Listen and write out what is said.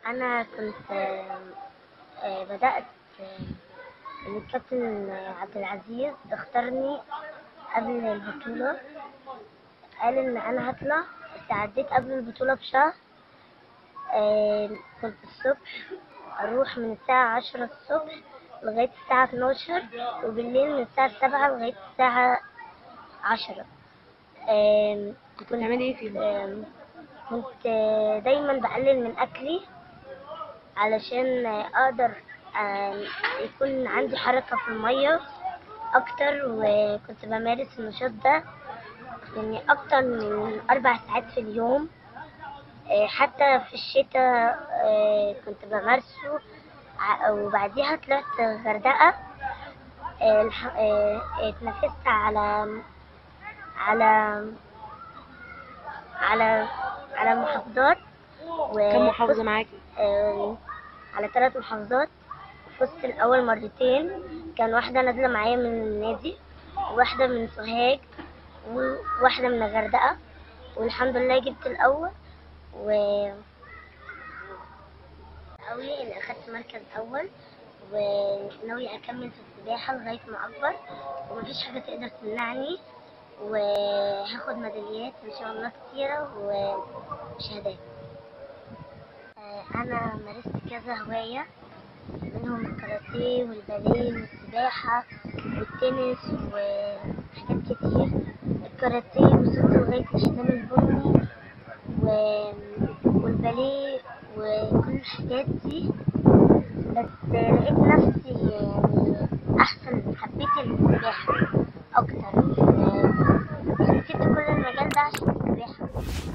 انا كنت آه، آه، بدات آه، ان الكابتن عبد العزيز اختارني قبل البطوله قال ان انا هطلع استعديت قبل البطوله بشهر آه، كنت الصبح اروح من الساعه عشرة الصبح لغايه الساعه 12 وبالليل من الساعه سبعة لغايه الساعه عشرة آم، كنت بتعملي ايه فيهم؟ آم، كنت آه، دايما بقلل من اكلي علشان آه، اقدر آم، يكون عندي حركة في المية اكتر وكنت بمارس النشاط ده يعني اكتر من اربع ساعات في اليوم آه، حتى في الشتاء آه، كنت بمارسه ع- وبعديها طلعت غردقة آه، الح- آه، اتنافست على على على على محافظات كم محافظة وفزت- معاكي؟ آه، على ثلاث محافظات فزت الأول مرتين كان واحدة نازلة معايا من النادي وواحدة من سوهاج وواحدة من الغردقة والحمد لله جبت الأول و أوي إن أخدت مركز أول وناوية أكمل في السباحة لغاية ما أكبر ومفيش حاجة تقدر تمنعني وهاخد ميداليات إن شاء الله كتيرة وشهادات آه، أنا مارست كذا هواية منهم الكاراتيه والباليه والسباحة والتنس وحاجات كتير الكاراتيه وصلت لغاية الحزام البني و... والباليه وكل الحاجات دي بس لقيت نفسي يعني أحسن حبيت السباحة أكتر يعني سبت كل المجال ده عشان السباحة